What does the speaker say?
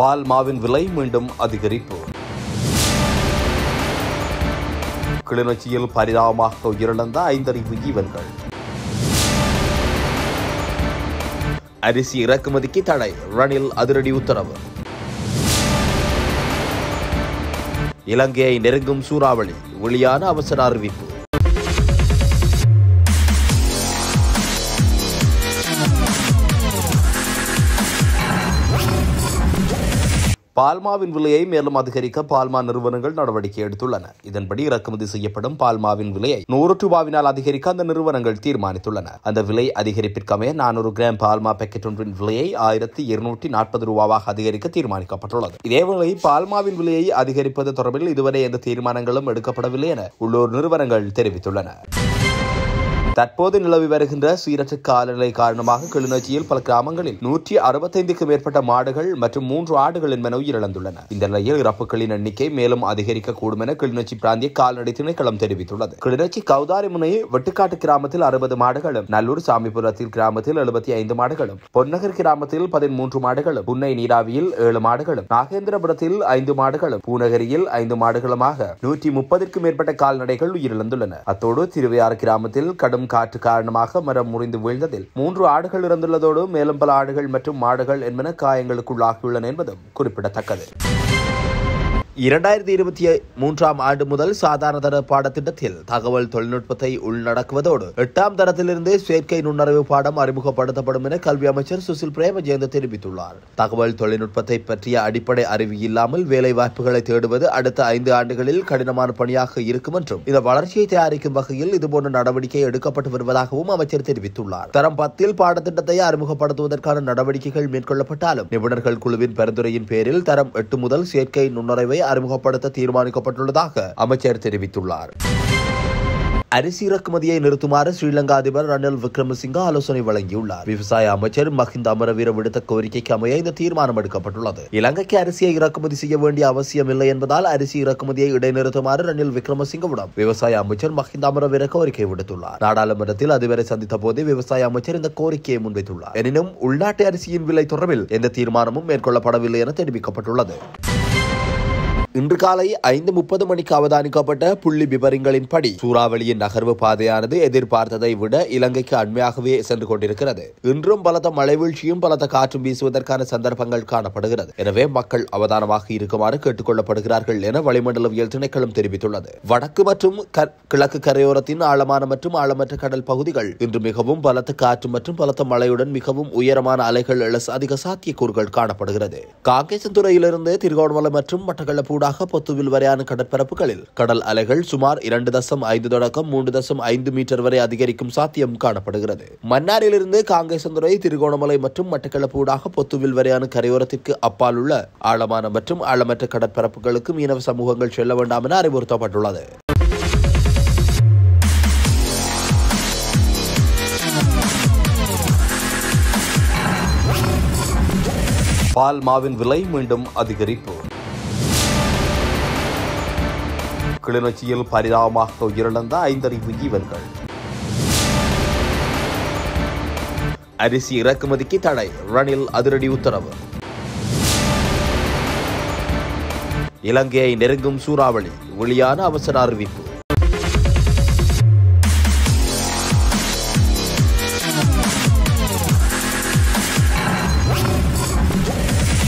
பால் மாவின் விலை மீண்டும் அதிகரிப்பு கிளிநொச்சியில் பரிதாபமாக உயிரிழந்த ஐந்தறிவு ஜீவன்கள் அரிசி இறக்குமதிக்கு தடை ரணில் அதிரடி உத்தரவு இலங்கையை நெருங்கும் சூறாவளி வெளியான அவசர அறிவிப்பு பால்மாவின் விலையை மேலும் அதிகரிக்க பால்மா நிறுவனங்கள் நடவடிக்கை எடுத்துள்ளன இதன்படி இறக்குமதி செய்யப்படும் பால்மாவின் விலையை நூறு ரூபாவினால் அதிகரிக்க அந்த நிறுவனங்கள் தீர்மானித்துள்ளன அந்த விலை அதிகரிப்பிற்கமே நானூறு கிராம் பால்மா பேக்கெட் ஒன்றின் விலையை ஆயிரத்தி இருநூற்றி நாற்பது ரூபாவாக அதிகரிக்க தீர்மானிக்கப்பட்டுள்ளது இதேவேளை பால்மாவின் விலையை அதிகரிப்பது தொடர்பில் இதுவரை எந்த தீர்மானங்களும் எடுக்கப்படவில்லை என உள்ளூர் நிறுவனங்கள் தெரிவித்துள்ளன தற்போது நிலவி வருகின்ற சீரற்ற காலநிலை காரணமாக கிளிநொச்சியில் பல கிராமங்களில் நூற்றி அறுபத்தைந்துக்கும் மேற்பட்ட மாடுகள் மற்றும் மூன்று ஆடுகள் என்பன உயிரிழந்துள்ளன இந்த நிலையில் இறப்புகளின் எண்ணிக்கை மேலும் அதிகரிக்கக்கூடும் என கிளிநொச்சி பிராந்திய கால்நடை திணைக்களம் தெரிவித்துள்ளது கிளிநொச்சி கௌதாரிமுனை வெட்டுக்காட்டு கிராமத்தில் அறுபது மாடுகளும் நல்லூர் சாமிபுரத்தில் கிராமத்தில் எழுபத்தி ஐந்து மாடுகளும் பொன்னகர் கிராமத்தில் பதிமூன்று மாடுகளும் புன்னை நீராவியில் ஏழு மாடுகளும் நாகேந்திரபுரத்தில் ஐந்து மாடுகளும் பூநகரியில் ஐந்து மாடுகளுமாக நூற்றி முப்பதிற்கும் மேற்பட்ட கால்நடைகள் உயிரிழந்துள்ளன அத்தோடு திருவையாறு கிராமத்தில் கடும் காற்று காரணமாக மரம் முறிந்து வீழ்ந்ததில் மூன்று ஆடுகள் இறந்துள்ளதோடு மேலும் பல ஆடுகள் மற்றும் மாடுகள் என்பன காயங்களுக்குள்ளாகியுள்ளன என்பதும் குறிப்பிடத்தக்கது இரண்டாயிரத்தி இருபத்தி மூன்றாம் ஆண்டு முதல் சாதாரண தர பாடத்திட்டத்தில் தகவல் தொழில்நுட்பத்தை உள்நடக்குவதோடு எட்டாம் தரத்திலிருந்து செயற்கை நுண்ணறிவு பாடம் அறிமுகப்படுத்தப்படும் என கல்வி அமைச்சர் சுசில் பிரேமஜெயந்த தெரிவித்துள்ளார் தகவல் தொழில்நுட்பத்தை பற்றிய அடிப்படை அறிவு இல்லாமல் வேலை வாய்ப்புகளை தேடுவது அடுத்த ஐந்து ஆண்டுகளில் கடினமான பணியாக இருக்கும் என்றும் இந்த வளர்ச்சியை தயாரிக்கும் வகையில் இதுபோன்ற நடவடிக்கை எடுக்கப்பட்டு வருவதாகவும் அமைச்சர் தெரிவித்துள்ளார் தரம் பத்தில் பாடத்திட்டத்தை அறிமுகப்படுத்துவதற்கான நடவடிக்கைகள் மேற்கொள்ளப்பட்டாலும் நிபுணர்கள் குழுவின் பரிந்துரையின் பேரில் தரம் எட்டு முதல் செயற்கை நுண்ணறிவை அறிமுகப்படுத்த தீர்மானிக்கப்பட்டுள்ளதாக அமைச்சர் தெரிவித்துள்ளார் அரிசி இறக்குமதியை நிறுத்துமாறு ஸ்ரீலங்கா அதிபர் ரணில் விக்ரமசிங்க ஆலோசனை வழங்கியுள்ளார் விவசாய அமைச்சர் மஹிந்த அமரவீர விடுத்த கோரிக்கைக்கு அமைய இந்த தீர்மானம் எடுக்கப்பட்டுள்ளது இலங்கைக்கு அரிசியை இறக்குமதி செய்ய வேண்டிய அவசியம் இல்லை என்பதால் அரிசி இறக்குமதியை இடைநிறுத்துமாறு ரணில் விக்ரமசிங்கவிடம் விவசாய அமைச்சர் மஹிந்த அமரவீர கோரிக்கை விடுத்துள்ளார் நாடாளுமன்றத்தில் அதிபரை சந்தித்த போது விவசாய அமைச்சர் இந்த கோரிக்கையை முன்வைத்துள்ளார் எனினும் உள்நாட்டு அரிசியின் விலை தொடர்பில் எந்த தீர்மானமும் மேற்கொள்ளப்படவில்லை என தெரிவிக்கப்பட்டுள்ளது இன்று காலை ஐந்து முப்பது மணிக்கு அவதானிக்கப்பட்ட புள்ளி விவரங்களின்படி சூறாவளியின் நகர்வு பாதையானது எதிர்பார்த்ததை விட இலங்கைக்கு அண்மையாகவே சென்று கொண்டிருக்கிறது இன்றும் பலத்த மழை வீழ்ச்சியும் பலத்த காற்றும் வீசுவதற்கான சந்தர்ப்பங்கள் காணப்படுகிறது எனவே மக்கள் அவதானமாக இருக்குமாறு கேட்டுக் கொள்ளப்படுகிறார்கள் என வளிமண்டலவியல் திணைக்களம் தெரிவித்துள்ளது வடக்கு மற்றும் க- கிழக்கு கரையோரத்தின் ஆழமான மற்றும் ஆழமற்ற கடல் பகுதிகள் இன்று மிகவும் பலத்த காற்று மற்றும் பலத்த மழையுடன் மிகவும் உயரமான அலைகள் எழ அதிக சாத்தியக்கூறுகள் காணப்படுகிறது காங்கேசன்துறையிலிருந்து திருகோணமலை மற்றும் மட்டக்களப்பு ஊடாக பொத்துவில் வரையான கடற்பரப்புகளில் கடல் அலைகள் சுமார் இரண்டு தசம் ஐந்து தொடக்கம் மூன்று தசம் ஐந்து மீட்டர் வரை அதிகரிக்கும் சாத்தியம் காணப்படுகிறது மன்னாரிலிருந்து காங்கேசந்துறை திருகோணமலை மற்றும் மட்டக்களப்பு ஊடாக பொத்துவில் வரையான கரையோரத்திற்கு அப்பால் உள்ள ஆழமான மற்றும் ஆழமற்ற கடற்பரப்புகளுக்கு மீனவ சமூகங்கள் செல்ல வேண்டாம் என அறிவுறுத்தப்பட்டுள்ளது பால் மாவின் விலை மீண்டும் அதிகரிப்பு கிளிநொச்சியில் பரிதாபமாக உயிரிழந்த ஐந்தறிவு ஜீவன்கள் அரிசி இறக்குமதிக்கு தடை ரணில் அதிரடி உத்தரவு இலங்கையை நெருங்கும் சூறாவளி வெளியான அவசர அறிவிப்பு